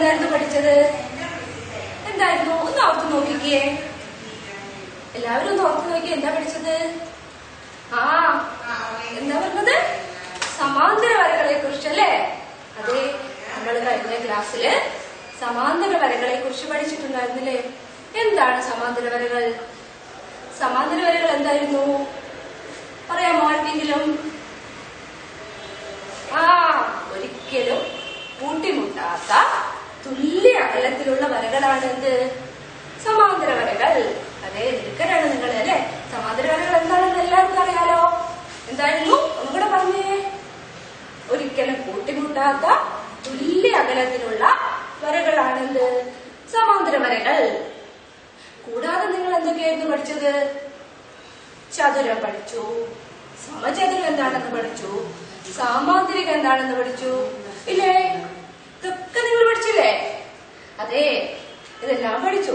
എന്തായിരുന്നു പഠിച്ചത് എന്തായിരുന്നു ഒന്ന് ഓർത്ത് നോക്കിക്കേ എല്ലാവരും ഒന്ന് ഓർത്ത് നോക്കിയേ എന്താ പഠിച്ചത് ആ എന്താ പറഞ്ഞത് സമാന്തര വരകളെ കുറിച്ചല്ലേ അതെ നമ്മൾ കഴിഞ്ഞ ക്ലാസ്സില് സമാന്തര വരകളെ കുറിച്ച് പഠിച്ചിട്ടുണ്ടായിരുന്നില്ലേ എന്താണ് സമാന്തര വരകൾ സമാന്തര വരകൾ എന്തായിരുന്നു പറയാമോ ആർക്കെങ്കിലും ആ ഒരിക്കലും കൂട്ടിമുട്ടാത്ത തുല്യ അകലത്തിലുള്ള വരകളാണ് എന്ത് സമാന്തര വരകൾ അതെ മിടുക്കരാണ് നിങ്ങൾ അല്ലെ സമാന്തര വരകൾ എന്താണെന്ന് എല്ലാവർക്കും അറിയാലോ എന്തായിരുന്നു ഒന്നുകൂടെ പറഞ്ഞേ ഒരിക്കലും കൂട്ടിമുട്ടാത്ത തുല്യ അകലത്തിലുള്ള വരകളാണെന്ത് സമാന്തര വരകൾ കൂടാതെ നിങ്ങൾ എന്തൊക്കെയായിരുന്നു പഠിച്ചത് ചതുരം പഠിച്ചു സമചതുരം എന്താണെന്ന് പഠിച്ചു സാമാന്തരിക എന്താണെന്ന് പഠിച്ചു ഇല്ലേ ഇതൊക്കെ നിങ്ങൾ പഠിച്ചില്ലേ അതെ ഇതെല്ലാം പഠിച്ചു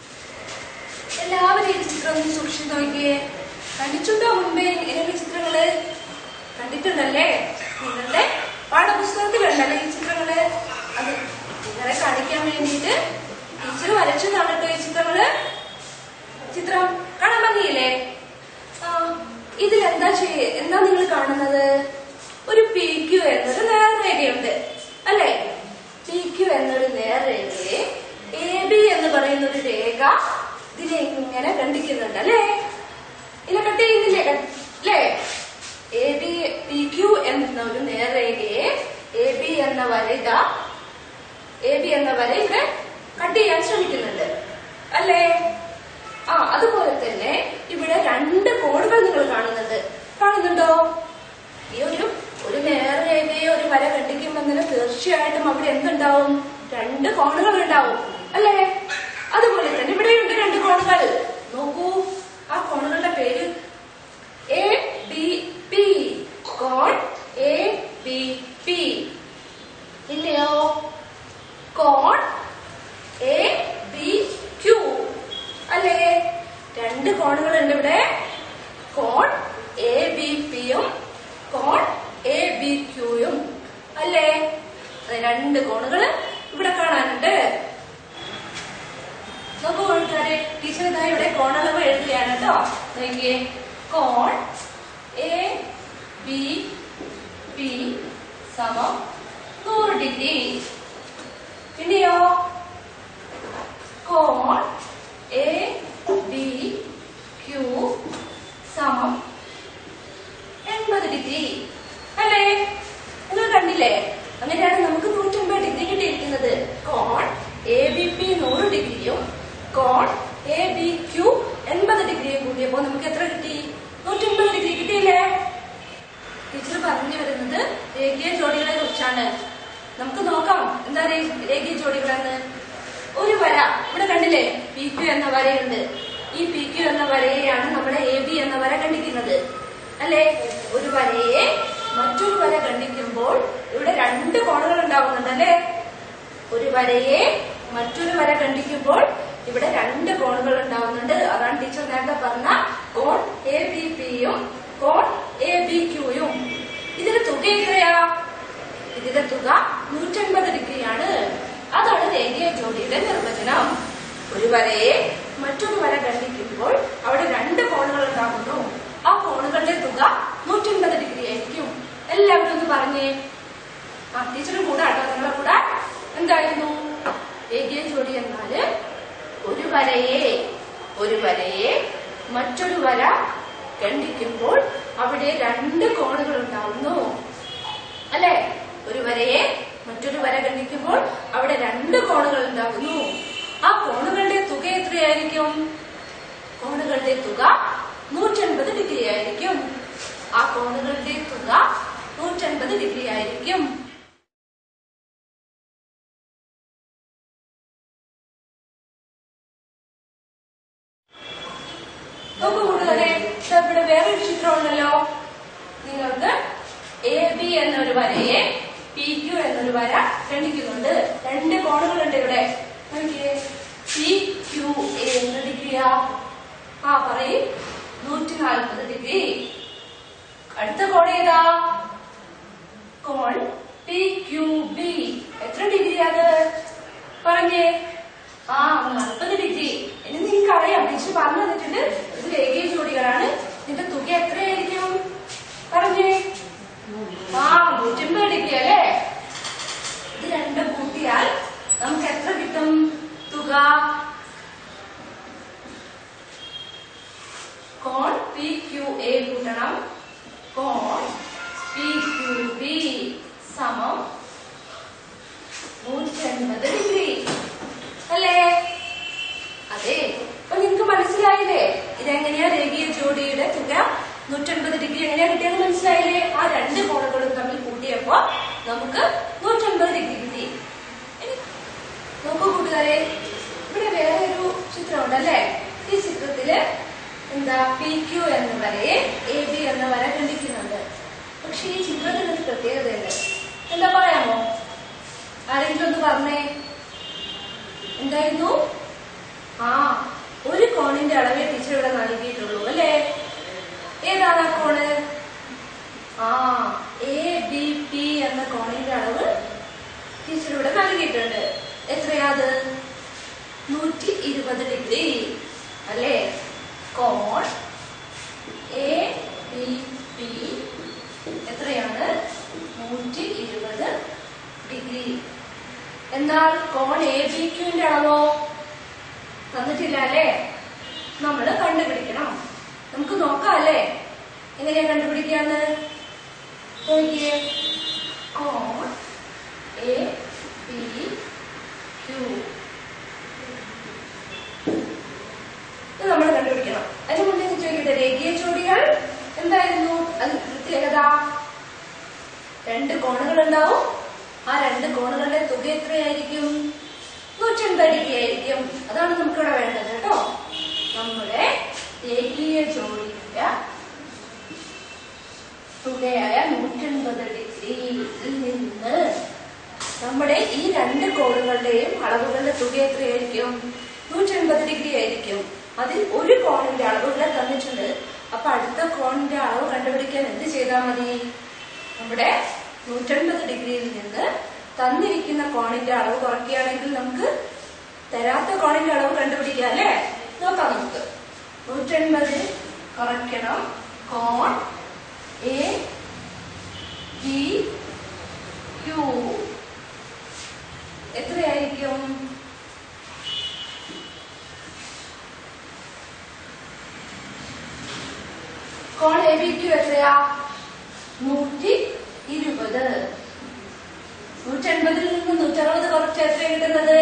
എല്ലാവരും ഈ ചിത്രം ഒന്ന് സൂക്ഷിച്ചു നോക്കിയേ കണ്ടിട്ടുണ്ടോ മുൻപേ ഏതെങ്കിലും ചിത്രങ്ങള് കണ്ടിട്ടുണ്ടല്ലേ നിങ്ങളുടെ പാഠപുസ്തകത്തിലുണ്ടല്ലേ ഈ ചിത്രങ്ങള് അത് നിങ്ങളെ കാണിക്കാൻ വേണ്ടിയിട്ട് ടീച്ചർ വരച്ചതാണ് കേട്ടോ ഈ ചിത്രങ്ങള് ചിത്രം കാണാൻ ഭംഗിയില്ലേ ആ ഇതിൽ എന്താ ചെയ്യ എന്താ നിങ്ങൾ കാണുന്നത് ഒരു പി ക്യു എന്നൊരു നേർരേഖയുണ്ട് അല്ലേ പി ക്യു എന്നൊരു നേർരേഖയെ എ ബി എന്ന് പറയുന്ന ഒരു രേഖ ഇതിനെ ഇങ്ങനെ ഖണ്ഡിക്കുന്നുണ്ട് അല്ലേ ഇല്ല കട്ട് ചെയ്യുന്നില്ലേ കട്ട്- അല്ലേ എ ബി പി ക്യു എന്ന ഒരു നേർരേഖയെ എ ബി എന്ന വരക എ ബി എന്ന വര ഇവിടെ കട്ട് ചെയ്യാൻ ശ്രമിക്കുന്നുണ്ട് അല്ലേ ആ അതുപോലെ തന്നെ ഇവിടെ രണ്ട് കോണുകൾ നിങ്ങൾ കാണുന്നുണ്ട് കാണുന്നുണ്ടോ ഈ ഒരു ഒരു നേർരേഖയെ ഒരു വര കണ്ടിക്കുമ്പോൾ തന്നെ തീർച്ചയായിട്ടും അവിടെ എന്തുണ്ടാവും രണ്ട് കോണുകൾ ഉണ്ടാവും അല്ലേ അതുപോലെ തന്നെ ഇവിടെയുണ്ട് രണ്ട് കോണുകൾ നോക്കൂ ആ കോണുകളുടെ പേര് എ ബി പി കോൺ എ ബി പി ഇല്ലയോ കോൺ എ ബി ക്യൂ അല്ലേ രണ്ട് കോണുകളുണ്ട് ഇവിടെ കോൺ എ ബി പിയും കോൺ എ ബി ക്യൂയും അല്ലേ അത് രണ്ട് കോണുകൾ ഇവിടെ കാണാനുണ്ട് നോക്കൂ കൂട്ടുകാരെ ടീച്ചർ ഇതാ ഇവിടെ കോണളവ് എഴുതുകയാണ് കേട്ടോ നോക്കിയേ കോൺ എ ബി പി സമം നൂറ് ഡിഗ്രി പിന്നെയോ കോൺ എ ബി ക്യൂ സമം എൺപത് ഡിഗ്രി അല്ലേ നിങ്ങൾ കണ്ടില്ലേ അങ്ങനെയാണ് നമുക്ക് നൂറ്റമ്പത് ഡിഗ്രി കിട്ടിയിരിക്കുന്നത് കോൺ എ ബി പി നൂറ് ഡിഗ്രിയും കോൺ എ ബി ക്യൂ എൺപത് ഡിഗ്രിയും കൂടിയപ്പോ നമുക്ക് എത്ര കിട്ടി നൂറ്റമ്പത് ഡിഗ്രി കിട്ടിയില്ലേ ടീച്ചർ പറഞ്ഞു വരുന്നത് രേഖീയ ജോഡികളെ കുറിച്ചാണ് നമുക്ക് നോക്കാം എന്താ രേ- രേഖീയ ജോഡികളെന്ന് ഒരു വര ഇവിടെ കണ്ടില്ലേ പി ക്യു എന്ന വരയുണ്ട് ഈ പി ക്യു എന്ന വരയെയാണ് നമ്മുടെ എ ബി എന്ന വര കണ്ടിക്കുന്നത് അല്ലേ ഒരു വരയെ മറ്റൊരു വര കണ്ടിക്കുമ്പോൾ ഇവിടെ രണ്ട് കോണുകൾ ഉണ്ടാവുന്നുണ്ട് അല്ലേ ഒരു വരയെ മറ്റൊരു വര കണ്ടിക്കുമ്പോൾ ഇവിടെ രണ്ട് കോണുകൾ ഉണ്ടാവുന്നുണ്ട് അതാണ് ടീച്ചർ നേരത്തെ പറഞ്ഞ കോൺ എ ബി പിയും കോൺ എ ബി ക്യൂയും ഇതിന്റെ തുക എത്രയാ ഇതിന്റെ തുക നൂറ്റൻപത് ഡിഗ്രിയാണ് അതാണ് രേഖീയ ജോഡിയുടെ നിർവചനം ഒരു വരയെ മറ്റൊരു വര ഖണ്ഡിക്കുമ്പോൾ അവിടെ രണ്ട് കോണുകൾ ഉണ്ടാകുന്നു ആ കോണുകളുടെ തുക നൂറ്റൻപത് ഡിഗ്രി ആയിരിക്കും എല്ലാവരും ഒന്ന് പറഞ്ഞേ ആ ടീച്ചറും കൂടെ ആട്ടോ നിങ്ങളെ കൂടെ എന്തായിരുന്നു രേഖീയ ജോഡി എന്നാല് ഒരു വരയെ ഒരു വരയെ മറ്റൊരു വര ഖണ്ഡിക്കുമ്പോൾ അവിടെ രണ്ട് കോണുകൾ ഉണ്ടാവുന്നു അല്ലെ ഒരു വരയെ മറ്റൊരു വര ഖണ്ഡിക്കുമ്പോൾ അവിടെ രണ്ട് കോണുകൾ ഉണ്ടാകുന്നു ആ കോണുകളുടെ തുക എത്രയായിരിക്കും കോണുകളുടെ തുക നൂറ്റൻപത് ഡിഗ്രി ആയിരിക്കും ആ കോണുകളുടെ തുക നൂറ്റൻപത് ഡിഗ്രി ആയിരിക്കും നോക്കൂ കൂട്ടുകാരെ ദാ ഇവിടെ വേറൊരു ചിത്രമുണ്ടല്ലോ നിങ്ങൾക്ക് എ ബി എന്നൊരു വരയെ പി ക്യു എന്നൊരു വര ഖണ്ഡിക്കുന്നുണ്ട് രണ്ട് കോണുകളുണ്ട് ഇവിടെ നോക്കിയേ പി ക്യു എ എന്ന ഡിഗ്രിയാ ആ പറയും നൂറ്റി നാൽപ്പത് ഡിഗ്രി അടുത്ത കോൺ ഏതാ കോൺ പി ക്യു ബി എത്ര ഡിഗ്രി അത് പറഞ്ഞേ ആ നാൽപ്പത് ഡിഗ്രി ഇനി നിങ്ങൾക്ക് അറിയാം ടീച്ചർ പറഞ്ഞു തന്നിട്ടുണ്ട് ഇത് രേഖീയ ജോഡികളാണ് ഇതിന്റെ തുക എത്രയായിരിക്കും പറഞ്ഞേ ആ നൂറ്റമ്പത് ഡിഗ്രി അല്ലേ ഇത് രണ്ടും കൂട്ടിയാൽ നമുക്ക് എത്ര കിട്ടും തുക കോൺ പി ക്യു എ കൂട്ടണം കോൺ പി ക്യു ബി സമം നൂറ്റൻപത് ഡിഗ്രി അല്ലേ അതെ അപ്പൊ നിങ്ങക്ക് മനസ്സിലായില്ലേ ഇതെങ്ങനെയാ രേഖീയ ജോഡിയുടെ തുക നൂറ്റൻപത് ഡിഗ്രി എങ്ങനെയാ കിട്ടിയെന്ന് മനസ്സിലായില്ലേ ആ രണ്ട് കോണുകളും തമ്മിൽ കൂട്ടിയപ്പോ നമുക്ക് നൂറ്റൻപത് ഡിഗ്രി കിട്ടി ഇനി നോക്കൂ കൂട്ടുകാരെ ഇവിടെ വേറെ ഒരു ചിത്രമുണ്ട് അല്ലേ ഈ ചിത്രത്തില് എന്താ പി ക്യു എന്ന വരയെ എ ബി എന്ന വര ഖണ്ഡിക്കുന്നുണ്ട് പക്ഷെ ഈ ചിത്രത്തിന് ഒരു പ്രത്യേകതയുണ്ട് എന്താ പറയാമോ ആരെങ്കിലും ഒന്ന് പറഞ്ഞേ എന്തായിരുന്നു ആ ഒരു കോണിന്റെ അളവേ ടീച്ചർ ഇവിടെ നൽകിയിട്ടുള്ളൂ അല്ലേ ഏതാണ് ആ കോണ് ആ എ ബി പി എന്ന കോണിന്റെ അളവ് ടീച്ചർ ഇവിടെ നൽകിയിട്ടുണ്ട് എത്രയാ അത് നൂറ്റി ഇരുപത് ഡിഗ്രി അല്ലേ കോൺ എ ബി പി എത്രയാണ് നൂറ്റി ഇരുപത് ഡിഗ്രി എന്നാൽ കോൺ എ ബി ക്യൂവിന്റെ അളവോ തന്നിട്ടില്ല അല്ലേ നമ്മൾ കണ്ടുപിടിക്കണം നമുക്ക് നോക്കാം അല്ലേ എങ്ങനെയാ കണ്ടുപിടിക്കാന്ന് നോക്കിയേ കോൺ എ ബി ക്യൂ ഇത് നമ്മൾ കണ്ടുപിടിക്കണം അതിന് മുന്നേ ഞാൻ ചോദിക്കട്ടെ രേഖീയ ജോഡികൾ എന്തായിരുന്നു അത് പ്രത്യേകത രണ്ട് കോണുകൾ ഉണ്ടാവും ആ രണ്ട് കോണുകളുടെ തുക എത്രയായിരിക്കും നൂറ്റൻപത് ഡിഗ്രി ആയിരിക്കും അതാണ് നമുക്കിവിടെ വേണ്ടത് കേട്ടോ നമ്മുടെ രേഖീയ ജോഡിയുടെ തുകയായ നൂറ്റൻപത് ഡിഗ്രിയിൽ നിന്ന് നമ്മുടെ ഈ രണ്ട് കോണുകളുടെയും അളവുകളുടെ തുക എത്രയായിരിക്കും നൂറ്റൻപത് ഡിഗ്രി ആയിരിക്കും അതിൽ ഒരു കോണിന്റെ അളവുകളെ തന്നിട്ടുണ്ട് അപ്പൊ അടുത്ത കോണിന്റെ അളവ് കണ്ടുപിടിക്കാൻ എന്ത് ചെയ്താൽ മതി നമ്മുടെ നൂറ്റൻപത് ഡിഗ്രിയിൽ നിന്ന് തന്നിരിക്കുന്ന കോണിന്റെ അളവ് കുറയ്ക്കുകയാണെങ്കിൽ നമുക്ക് തരാത്ത കോണിന്റെ അളവ് കണ്ടുപിടിക്കാം അല്ലേ നോക്കാം നമുക്ക് നൂറ്റൻപത് കുറയ്ക്കണം കോൺ എ ബി ക്യൂ എത്രയായിരിക്കും കോൺ എ ബി ക്യൂ എത്രയാ നൂറ്റി ഇരുപത് നൂറ്റൻപതിൽ നിന്ന് നൂറ്ററുപത് കുറച്ച് എത്ര കിട്ടുന്നത്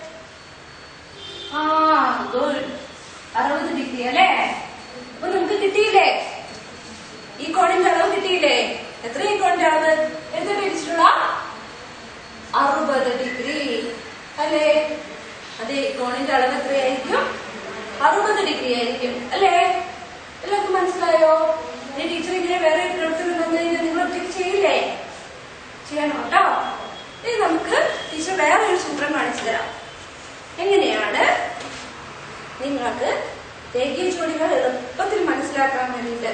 ആ ഗുഡ് അറുപത് ഡിഗ്രി അല്ലേ അപ്പൊ നമുക്ക് കിട്ടിയില്ലേ ഈ കോണിന്റെ അളവ് കിട്ടിയില്ലേ എത്ര ഈ കോണിന്റെ അളവ് എഴുതി പിടിച്ചിട്ടുള്ള അറുപത് ഡിഗ്രി അല്ലേ അതെ ഈ കോണിന്റെ അളവ് എത്രയായിരിക്കും അറുപത് ഡിഗ്രി ആയിരിക്കും അല്ലേ എല്ലാവർക്കും മനസ്സിലായോ ഇനി ടീച്ചർ ഇങ്ങനെ വേറെ പ്രവർത്തനം തന്നു കഴിഞ്ഞാൽ നിങ്ങൾ ഒറ്റയ്ക്ക് ചെയ്യില്ലേ ചെയ്യണം കേട്ടോ ഇനി നമുക്ക് ടീച്ചർ വേറെ ഒരു സൂത്രം കാണിച്ചു തരാം എങ്ങനെയാണ് നിങ്ങൾക്ക് രേഖീയ ജോഡികൾ എളുപ്പത്തിൽ മനസ്സിലാക്കാൻ വേണ്ടിയിട്ട്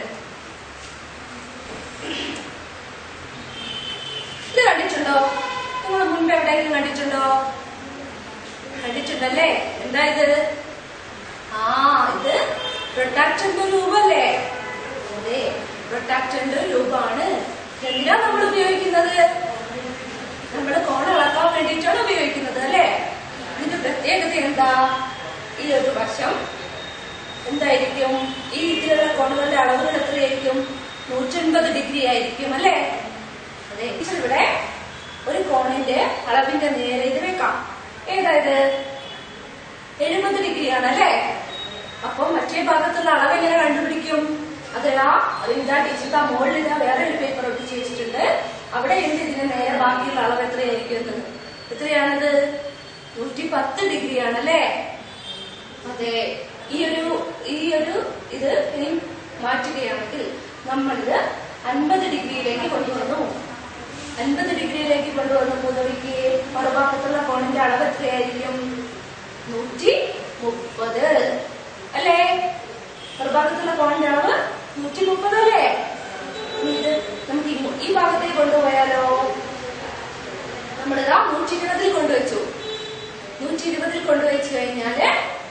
ഇത് കണ്ടിട്ടുണ്ടോ നിങ്ങൾ മുൻപ് എവിടെയെങ്കിലും കണ്ടിട്ടുണ്ടോ കണ്ടിട്ടുണ്ടല്ലേ എന്താ ഇത് ആ ഇത് പ്രൊട്ടക്ടറിന്റെ രൂപല്ലേ അതെ പ്രൊട്ടക്ടറിന്റെ രൂപമാണ് എന്തിനാ നമ്മൾ ഉപയോഗിക്കുന്നത് നമ്മൾ കോണ അളക്കാൻ വേണ്ടിയിട്ടാണ് ഉപയോഗിക്കുന്നത് അല്ലേ ഇതിന്റെ പ്രത്യേകത എന്താ ഈ ഒരു വശം എന്തായിരിക്കും ഈ രീതിയിലുള്ള കോണുകളുടെ അളവുകൾ എത്രയായിരിക്കും നൂറ്റൻപത് ഡിഗ്രി ആയിരിക്കും അല്ലേ അതെ ടീച്ചർ ഇവിടെ ഒരു കോണിന്റെ അളവിന്റെ നേരെ ഇത് വെക്കാം ഏതായത് എഴുപത് ഡിഗ്രിയാണ് അല്ലേ അപ്പൊ മറ്റേ ഭാഗത്തുള്ള അളവ് എങ്ങനെ കണ്ടുപിടിക്കും അതെടാ അതിന്റെ ടീച്ചർ ആ മുകളിൽ ഇതാ വേറെ ഒരു പേപ്പർ ഒട്ടിച്ച് വെച്ചിട്ടുണ്ട് അവിടെ എന്ത് ഇതിന് നേരെ ബാക്കിയുള്ള അളവ് എത്രയായിരിക്കും എന്ന് എത്രയാണത് നൂറ്റി പത്ത് ഡിഗ്രിയാണ് അല്ലേ അതെ ഈ ഒരു ഈ ഒരു ഇത് ഇനി മാറ്റുകയാണെങ്കിൽ നമ്മളിത് അൻപത് ഡിഗ്രിയിലേക്ക് കൊണ്ടുവന്നു അൻപത് ഡിഗ്രിയിലേക്ക് കൊണ്ടുവന്നപ്പോൾ നോക്കി മറുഭാഗത്തുള്ള കോണിന്റെ അളവ് എത്രയായിരിക്കും നൂറ്റി മുപ്പത് അല്ലേ മറുഭാഗത്തുള്ള കോണിന്റെ അളവ് നൂറ്റി മുപ്പത് അല്ലേ ഇനി ഇത് നമുക്ക് ഇങ്ങോ- ഈ ഭാഗത്തേക്ക് കൊണ്ടുപോയാലോ നമ്മളിതാ നൂറ്റി ഇരുപതിൽ കൊണ്ടുവച്ചു നൂറ്റി ഇരുപതിൽ കൊണ്ടുവച്ച് കഴിഞ്ഞാല്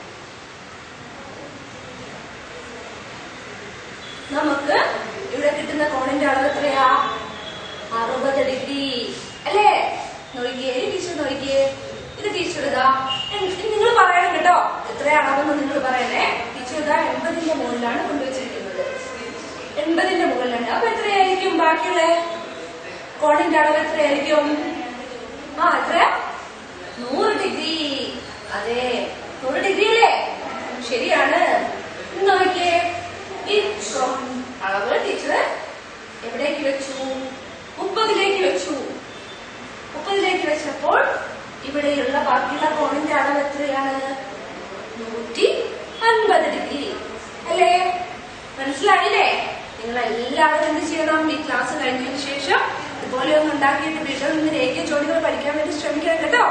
നമുക്ക് ഇവിടെ കിട്ടുന്ന കോണിന്റെ അളവ് എത്രയാ അറുപത് ഡിഗ്രി അല്ലേ നോക്കിയേ ടീച്ചർ നോക്കിയേ ഇത് ടീച്ചർ ഇതാ നിങ്ങൾ പറയണം കേട്ടോ എത്ര അളവെന്ന് നിങ്ങൾ പറയണേ ടീച്ചർ ഇതാ എൺപതിന്റെ മുകളിലാണ് കൊണ്ടുവച്ചിരിക്കുന്നത് എൺപതിന്റെ മുകളിലാണ് അപ്പൊ എത്രയായിരിക്കും ബാക്കിയുള്ള കോണിന്റെ അളവ് എത്രയായിരിക്കും ആ എത്ര നൂറ് ഡിഗ്രി അതെ നൂറ് ഡിഗ്രി അല്ലേ ശരിയാണ് ഇന്ന് നോക്കിയേ ഈ കോൺ അളവ് ടീച്ചർ എവിടേക്ക് വെച്ചു മുപ്പതിലേക്ക് വെച്ചു മുപ്പതിലേക്ക് വെച്ചപ്പോൾ ഇവിടെയുള്ള ബാക്കിയുള്ള കോണിന്റെ അളവ് എത്രയാണ് നൂറ്റി അൻപത് ഡിഗ്രി അല്ലേ മനസ്സിലായില്ലേ നിങ്ങൾ എല്ലാവരും എന്ത് ചെയ്യണം ഈ ക്ലാസ് കഴിഞ്ഞതിന് ശേഷം ഇതുപോലെ ഒന്ന് ഉണ്ടാക്കിയിട്ട് വീട്ടിൽ നിന്ന് രേഖ ജോലികൾ പഠിക്കാൻ വേണ്ടി ശ്രമിക്കണം കേട്ടോ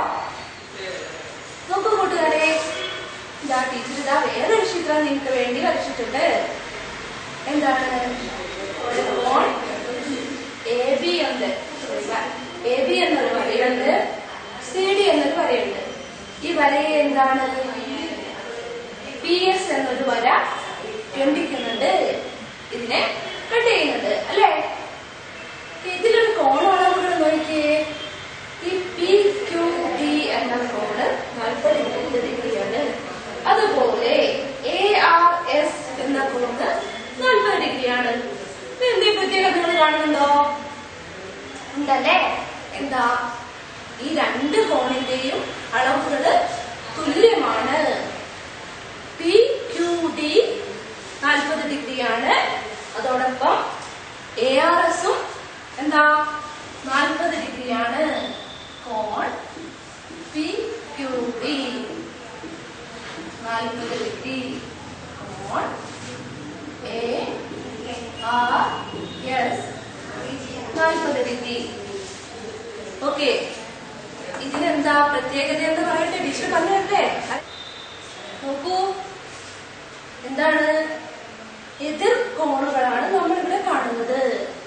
നോക്കൂ കൂട്ടുകാരെ ഇതാ ടീച്ചർ ഇതാ വേറൊരു ചിത്രം നിങ്ങൾക്ക് വേണ്ടി വരച്ചിട്ടുണ്ട് എന്താണ് ഒരു കോൺ എ ബി ഉണ്ട് എ ബി എന്നൊരു വരയുണ്ട് സി ഡി എന്നൊരു വരയുണ്ട് ഈ വരയെ എന്താണ് പി എസ് എന്നൊരു വര ഖണ്ഡിക്കുന്നുണ്ട് ഇതിനെ കട്ട് ചെയ്യുന്നുണ്ട് അല്ലേ ഇതിലൊരു കോൺ അളവുകൾ നോക്കിയേ ഈ പി ക്യു ഡി എന്ന കോണ് നാൽപ്പത് ഡിഗ്രിയാണ് അതുപോലെ എ ആർ എസ് എന്ന കോണ് നാൽപ്പത് ഡിഗ്രിയാണ് എന്തെങ്കിലും പ്രത്യേകത നിങ്ങൾ കാണുന്നുണ്ടോ ഉണ്ടല്ലേ എന്താ ഈ രണ്ട് കോണിന്റെയും അളവുകൾ തുല്യമാണ് പി ക്യു ഡി നാൽപ്പത് ഡിഗ്രിയാണ് അതോടൊപ്പം എ ആർ എസും എന്താ നാൽപ്പത് ഡിഗ്രിയാണ് കോൺ പി ക്യു ഡി നാൽപ്പത് ഡിഗ്രി കോൺ എ ആർ എസ് നാൽപ്പത് ഡിഗ്രി ഓക്കെ ഇതിനെന്താ പ്രത്യേകത എന്ന് പറയട്ടെ ടീച്ചർ പറഞ്ഞല്ലേ നോക്കൂ എന്താണ് എതിർ കോണുകളാണ് നമ്മൾ ഇവിടെ കാണുന്നത്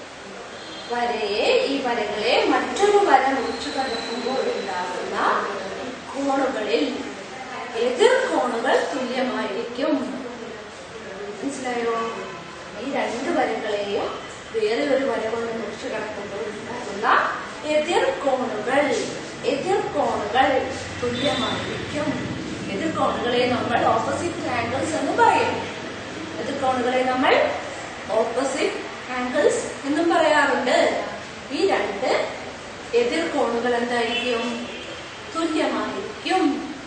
വരയെ ഈ വരകളെ മറ്റൊരു വര മുറിച്ചു കടക്കുമ്പോൾ ഉണ്ടാകുന്ന കോണുകളിൽ എതിർ കോണുകൾ തുല്യമായിരിക്കും മനസ്സിലായോ ഈ രണ്ട് വരകളെയും വേറെ ഒരു വര കൊണ്ട് മുറിച്ചു കടക്കുമ്പോൾ ഉണ്ടാകുന്ന എതിർ കോണുകൾ എതിർ കോണുകൾ തുല്യമായിരിക്കും എതിർ കോണുകളെ നമ്മൾ ഓപ്പോസിറ്റ് ആംഗിൾസ് എന്ന് പറയും എതിർ കോണുകളെ നമ്മൾ ഓപ്പോസിറ്റ് ആംഗിൾസ് എന്നും പറയാറുണ്ട് ഈ രണ്ട് എതിർ കോണുകൾ എന്തായിരിക്കും തുല്യമായിരിക്കും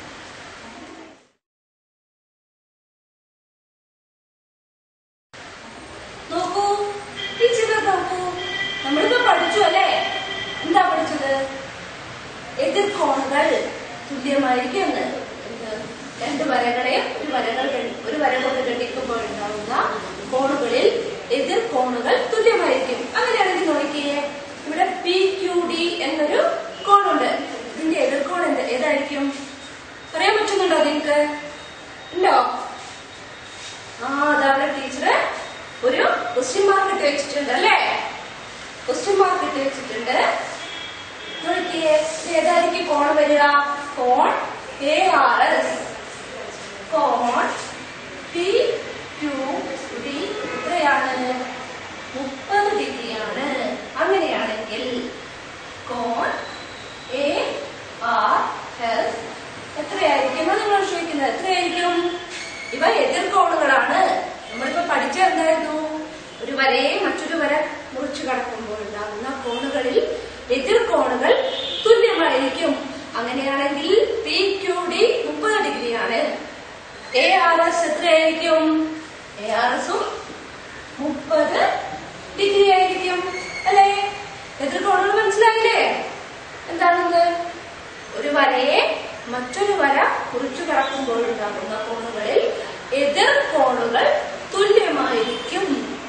നോക്കൂ ഈ ചിത്രം നോക്കൂ നമ്മളിപ്പോ പഠിച്ചു അല്ലേ എന്താ പഠിച്ചത് എതിർ കോണുകൾ തുല്യമായിരിക്കും എന്ന് എന്ത്? രണ്ട് വരകളെ ഒരു വരകൾ കെട്ടി- ഒരു വര കൊണ്ട് കെട്ടിക്കുമ്പോൾ ഉണ്ടാവുന്ന കോണുകളിൽ എതിർ കോണുകൾ തുല്യമായിരിക്കും അങ്ങനെയാണെങ്കിൽ നോക്കിയേ ഇവിടെ പി ക്യു ഡി എന്നൊരു കോണുണ്ട് ഇതിന്റെ എതിർ കോൺ എന്ത് ഏതായിരിക്കും പറയാൻ പറ്റുന്നുണ്ടോ നിങ്ങൾക്ക് ഉണ്ടോ ആ അതവിടെ ടീച്ചർ ഒരു ക്വസ്റ്റ്യൻ മാർക്ക് ഇട്ട് വെച്ചിട്ടുണ്ട് അല്ലേ ക്വസ്റ്റ്യൻ മാർക്ക് ഇട്ട് വെച്ചിട്ടുണ്ട് നോക്കിയേ ഇത് ഏതായിരിക്കും കോൺ വരിക കോൺ എ ആർ എസ് കോൺ പി ക്യു ഡി എത്രയാണ് മുപ്പത് ഡിഗ്രിയാണ് അങ്ങനെയാണെങ്കിൽ കോൺ എ ആർ എസ് എത്രയായിരിക്കും എന്ന് നിങ്ങൾ ചോദിക്കുന്നത് എത്രയായിരിക്കും ഇവ എതിർ കോണുകളാണ് നമ്മളിപ്പോ പഠിച്ച എന്തായിരുന്നു ഒരു വരയെ മറ്റൊരു വര മുറിച്ചു കടക്കുമ്പോൾ ഉണ്ടാകുന്ന കോണുകളിൽ എതിർ കോണുകൾ തുല്യമായിരിക്കും അങ്ങനെയാണെങ്കിൽ പി ക്യു ഡി മുപ്പത് ഡിഗ്രിയാണ് എ ആർ എസ് എത്രയായിരിക്കും എ ആർ എസും മുപ്പത് ഡിഗ്രി ആയിരിക്കും അല്ലേ എതിർ കോണുകൾ മനസ്സിലായില്ലേ എന്താണെന്ന് ഒരു വരയെ മറ്റൊരു വര കുറിച്ചു കടക്കുമ്പോൾ ഉണ്ടാകുന്ന കോണുകളിൽ എതിർ കോണുകൾ തുല്യമായിരിക്കും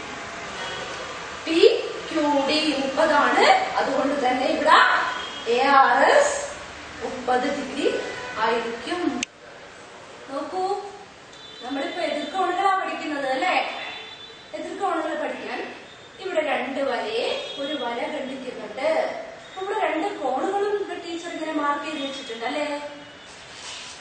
പി ക്യു ഡി മുപ്പതാണ് അതുകൊണ്ട് തന്നെ ഇവിടെ എ ആർ എസ് മുപ്പത് ഡിഗ്രി ആയിരിക്കും നോക്കൂ നമ്മളിപ്പോ എതിർക്കോണുകളാ പഠിക്കുന്നത് അല്ലേ എതിർക്കോണുകൾ പഠിക്കാൻ ഇവിടെ രണ്ട് വരയെ ഒരു വര ഖണ്ഡിക്കുന്നുണ്ട് ഇവിടെ രണ്ട് കോണുകളും ഇവിടെ ടീച്ചർ ഇങ്ങനെ മാർക്ക് ചെയ്ത് വെച്ചിട്ടുണ്ട് അല്ലേ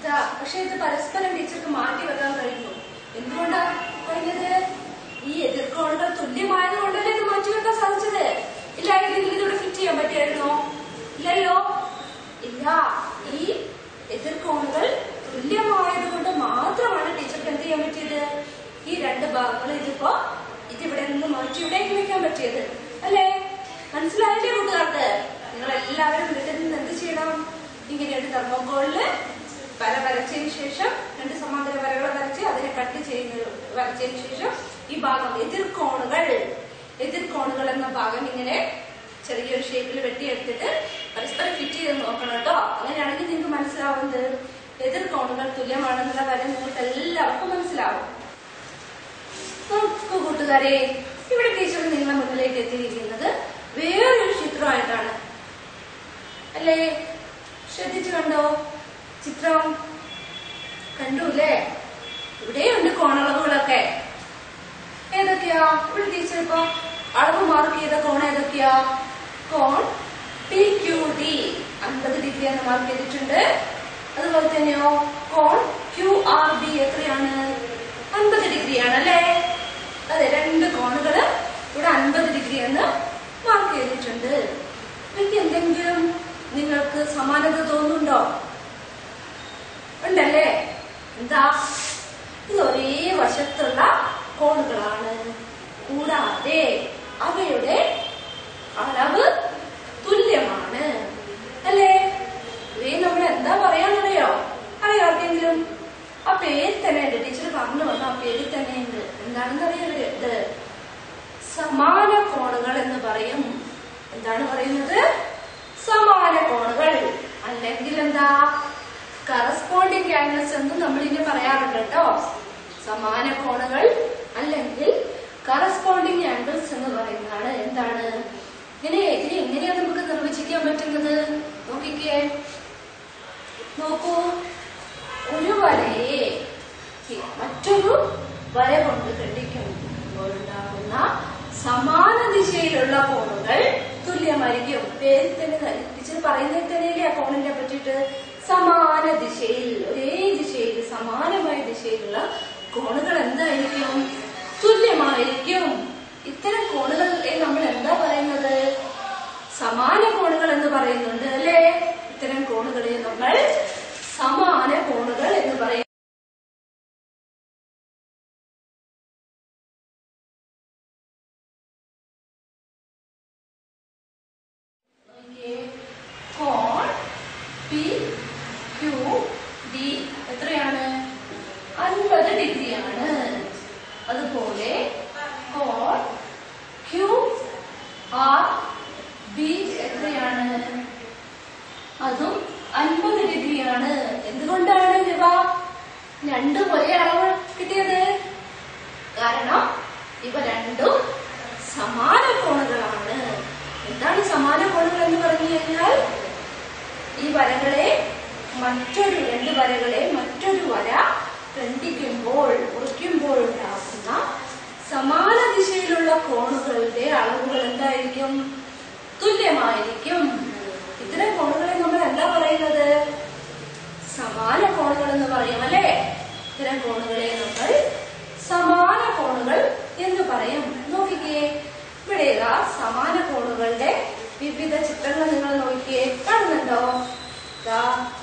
ഇതാ പക്ഷെ ഇത് പരസ്പരം ടീച്ചർക്ക് മാറ്റി വെക്കാൻ കഴിഞ്ഞു എന്തുകൊണ്ടാ കഴിഞ്ഞത് ഈ എതിർക്കോണുകൾ തുല്യമായത് കൊണ്ടല്ലേ ഇത് മാറ്റി വെക്കാൻ സാധിച്ചത് ഇല്ലായിരുന്നെങ്കിൽ ഇതിവിടെ ഫിറ്റ് ചെയ്യാൻ പറ്റിയായിരുന്നോ ഇല്ലല്ലോ ഇല്ല ഈ എതിർക്കോണുകൾ തുല്യമായത് കൊണ്ട് മാത്രമാണ് ടീച്ചർക്ക് എന്ത് ചെയ്യാൻ പറ്റിയത് ഈ രണ്ട് ഭാഗങ്ങൾ ഇതിപ്പോ ഇതിവിടെ നിന്ന് മാറ്റി ഇവിടേക്ക് വെക്കാൻ പറ്റിയത് അല്ലേ മനസ്സിലായില്ലേ കൂട്ടുകാർക്ക് നിങ്ങൾ എല്ലാവരും വീട്ടിൽ നിന്ന് എന്ത് ചെയ്യണം ഇങ്ങനെ ഒരു തെർമോക്കോളില് വര വരച്ചതിന് ശേഷം രണ്ട് സമാന്തര വരകൾ വരച്ച് അതിനെ കട്ട് ചെയ്യുന്ന വരച്ചതിന് ശേഷം ഈ ഭാഗം എതിർക്കോണുകൾ എതിർക്കോണുകൾ എന്ന ഭാഗം ഇങ്ങനെ ചെറിയൊരു ഷേപ്പിൽ വെട്ടിയെടുത്തിട്ട് പരസ്പരം ഫിറ്റ് ചെയ്ത് നോക്കണം കേട്ടോ അങ്ങനെയാണെങ്കിൽ നിങ്ങൾക്ക് മനസ്സിലാവുന്നത് എതിർക്കോണുകൾ തുല്യമാണെന്നുള്ള കാര്യം നിങ്ങൾക്ക് എല്ലാവർക്കും മനസ്സിലാവും നോക്കൂ കൂട്ടുകാരെ ഇവിടെ ടീച്ചർ നിങ്ങളെ മുന്നിലേക്ക് എത്തിയിരിക്കുന്നത് വേറൊരു ചിത്രമായിട്ടാണ് അല്ലേ ശ്രദ്ധിച്ചു കണ്ടോ ചിത്രം കണ്ടു അല്ലേ ഇവിടെയുണ്ട് കോണളവുകളൊക്കെ ഏതൊക്കെയാ ഇവിടെ ടീച്ചർ ഇപ്പൊ അളവ് മാർക്ക് ചെയ്ത കോൺ ഏതൊക്കെയാ കോൺ പി ക്യു ഡി അൻപത് ഡിഗ്രി എന്ന് മാർക്ക് ചെയ്തിട്ടുണ്ട് അതുപോലെ തന്നെയോ കോൺ ക്യു ആർ ബി എത്രയാണ് അൻപത് ഡിഗ്രിയാണ് അല്ലേ അതെ രണ്ട് കോണുകള് ഇവിടെ അൻപത് ഡിഗ്രി എന്ന് മാർക്ക് ചെയ്തിട്ടുണ്ട് എനിക്ക് എന്തെങ്കിലും നിങ്ങൾക്ക് സമാനത തോന്നുന്നുണ്ടോ ഉണ്ടല്ലേ എന്താ ഇത് ഒരേ വശത്തുള്ള കോണുകളാണ് കൂടാതെ അവയുടെ അളവ് തുല്യമാണ് അല്ലേ ഇവയെ നമ്മൾ എന്താ പറയാന്നറിയോ അറിയോ ആർക്കെങ്കിലും ആ പേര് തന്നെ ഉണ്ട് ടീച്ചർ പറഞ്ഞു വന്നു ആ പേരിൽ തന്നെ ഉണ്ട് എന്താണെന്ന് അറിയരുത് സമാന കോണുകൾ എന്ന് പറയും എന്താണ് പറയുന്നത് സമാന കോണുകൾ അല്ലെങ്കിൽ എന്താ കറസ്പോണ്ടിങ് ആംഗിൾസ് എന്നും നമ്മൾ ഇനി പറയാറുണ്ട് കേട്ടോ സമാന കോണുകൾ അല്ലെങ്കിൽ കറസ്പോണ്ടിങ് ആംഗിൾസ് എന്ന് പറയുന്നതാണ് എന്താണ് ഇങ്ങനെ ഇതിനെ എങ്ങനെയാണ് നമുക്ക് നിർവചിക്കാൻ പറ്റുന്നത് നോക്കിക്കേ നോക്കൂ ഒരു വരയെ മറ്റൊരു വര കൊണ്ട് ഖണ്ഡിക്കുമ്പോഴുണ്ടാകുന്ന സമാന ദിശയിലുള്ള കോണുകൾ തുല്യമായിരിക്കും പേരിൽ തന്നെ ടീച്ചർ പറയുന്നതിൽ തന്നെയല്ലേ ആ കോണിനെ പറ്റിയിട്ട് സമാന ദിശയിൽ ഒരേ ദിശയിൽ സമാനമായ ദിശയിലുള്ള കോണുകൾ എന്തായിരിക്കും തുല്യമായിരിക്കും ഇത്തരം കോണുകളെ നമ്മൾ എന്താ പറയുന്നത് സമാന കോണുകൾ എന്ന് പറയുന്നുണ്ട് അല്ലേ ഇത്തരം കോണുകളെ നമ്മൾ സമാന കോണുകൾ എന്ന് പറയും നോക്കിയേ. കോൺ പി ക്യു ഡി എത്രയാണ് അൻപത് ഡിഗ്രിയാണ് അതുപോലെ കോൺ ക്യു ആർ ബി എത്രയാണ് അതും അൻപത് ഡിഗ്രിയാണ് എന്തുകൊണ്ടാണ് ഇവ രണ്ടും ഒരേ അളവ് കിട്ടിയത് കാരണം ഇവ രണ്ടും സമാന കോണുകളാണ് എന്താണ് സമാന കോണുകൾ എന്ന് പറഞ്ഞു കഴിഞ്ഞാൽ ഈ വരകളെ മറ്റൊരു രണ്ട് വരകളെ മറ്റൊരു വര ഖണ്ഡിക്കുമ്പോൾ മുറിക്കുമ്പോൾ ഉണ്ടാകുന്ന സമാന ദിശയിലുള്ള കോണുകളുടെ അളവുകൾ എന്തായിരിക്കും തുല്യമായിരിക്കും ഇത്തരം കോണുകളെ നമ്മൾ എന്താ പറയുന്നത് സമാന കോണുകൾ എന്ന് പറയും അല്ലേ ഇത്തരം കോണുകളെ നമ്മൾ സമാന കോണുകൾ എന്ന് പറയും നോക്കിക്കേ ഇവിടെ ഇതാ സമാന കോണുകളുടെ വിവിധ ചിത്രങ്ങൾ നിങ്ങൾ നോക്കിയേ കാണുന്നുണ്ടോ ദാ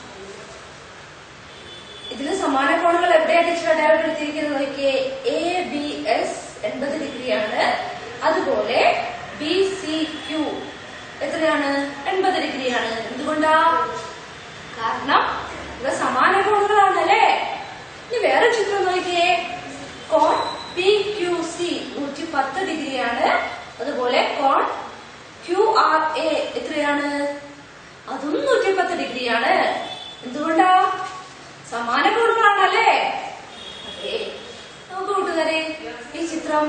ഇതിൽ സമാന കോണുകൾ എവിടെയാ ടീച്ചർ അടയാളപ്പെടുത്തിയിരിക്കുന്നത് നോക്കിയേ എ ബി എസ് എൺപത് ഡിഗ്രിയാണ് അതുപോലെ ബി സി ക്യു എത്രയാണ് എൺപത് ഡിഗ്രിയാണ് എന്തുകൊണ്ടാ കാരണം ഇവ സമാന കോണുകളാണ് അല്ലേ ഇനി വേറെ ചിത്രം നോക്കിയേ കോൺ പി ക്യു സി നൂറ്റി പത്ത് ഡിഗ്രിയാണ് അതുപോലെ കോൺ ക്യു ആർ എ എത്രയാണ് അതും നൂറ്റി പത്ത് ഡിഗ്രിയാണ് എന്തുകൊണ്ടാ സമാന കോണുകളാണല്ലേ അതെ നമുക്ക് കൂട്ടുകാരെ ഈ ചിത്രം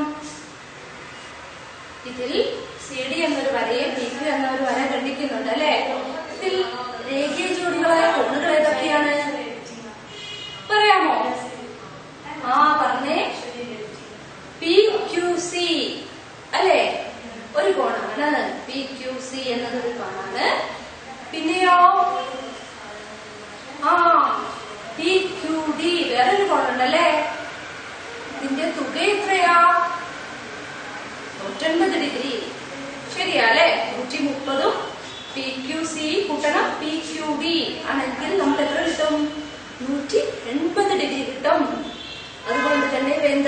ഇതിൽ സി ഡി എന്നൊരു വരയും പി ക്യു എന്ന ഒരു വര ഖണ്ഡിക്കുന്നുണ്ട് അല്ലെ ഇതിൽ രേഖീയ ജോഡികളായ കോണുകൾ ഏതൊക്കെയാണ് പറയാമോ ആ പറഞ്ഞേ പി ക്യു സി അല്ലെ ഒരു കോണാണ് പി ക്യു സി എന്നത് ഒരു കോണാണ് പിന്നെയോ ആ പി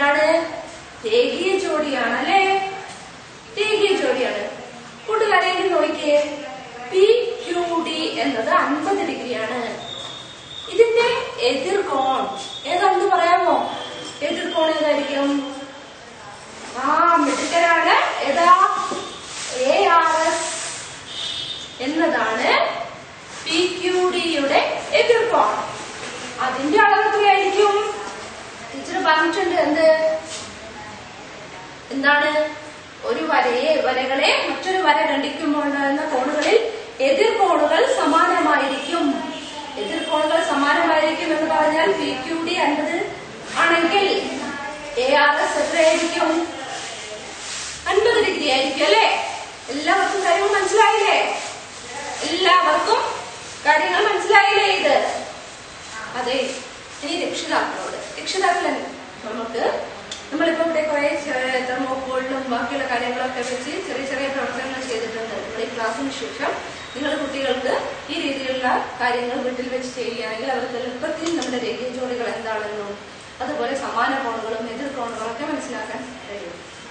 എന്താണ് രേഖീയ ജോഡിയാണ് അല്ലേ രേഖീയ ജോഡിയാണ് കൂട്ടുകാരെങ്കിൽ നോക്കിയേ പി ക്യു ഡി എന്നത് അൻപത് ഡിഗ്രിയാണ് ഇതിന്റെ എതിർകോൺ ഏതാണെന്ന് പറയാമോ എതിർകോൺ ഏതായിരിക്കും ആ മിടുക്കരാണ് ഏതാ എ ആർ എസ് എന്നതാണ് പി ക്യു ഡിയുടെ എതിർകോൺ അതിന്റെ അളവ് എത്രയായിരിക്കും ടീച്ചർ പറഞ്ഞിട്ടുണ്ട് എന്ത് എന്താണ് ഒരു വരയെ വരകളെ മറ്റൊരു വര ഖണ്ഡിക്കുമ്പോൾ ഉണ്ടാകുന്ന കോണുകളിൽ എതിർകോണുകൾ സമാനമായിരിക്കും എതിർകോണുകൾ സമാനമായിരിക്കും എന്ന് പറഞ്ഞാൽ പി ക്യു ഡി അൻപത് ആണെങ്കിൽ എ ആർ എസ് എത്രയായിരിക്കും അൻപത് ഡിഗ്രി ആയിരിക്കും അല്ലേ എല്ലാവർക്കും കാര്യങ്ങൾ മനസ്സിലായില്ലേ എല്ലാവർക്കും കാര്യങ്ങൾ മനസ്സിലായില്ലേ ഇത് അതെ ഇനി രക്ഷിതാക്കളോട് രക്ഷിതാക്കൾ നമുക്ക് നമ്മളിപ്പോ ഇവിടെ കുറെ തെർമോക്കോളിലും ബാക്കിയുള്ള കാര്യങ്ങളൊക്കെ വെച്ച് ചെറിയ ചെറിയ പ്രവർത്തനങ്ങൾ ചെയ്തിട്ടുണ്ട് നമ്മുടെ ഈ ക്ലാസ്സിന് ശേഷം നിങ്ങൾ കുട്ടികൾക്ക് ഈ രീതിയിലുള്ള കാര്യങ്ങൾ വീട്ടിൽ വെച്ച് ചെയ്യുകയാണെങ്കിൽ അവർക്ക് എളുപ്പത്തിൽ നമ്മുടെ രേഖീയ ജോലികൾ എന്താണെന്നും അതുപോലെ സമാന കോണുകളും എതിർ കോണുകളൊക്കെ മനസ്സിലാക്കാൻ കഴിയും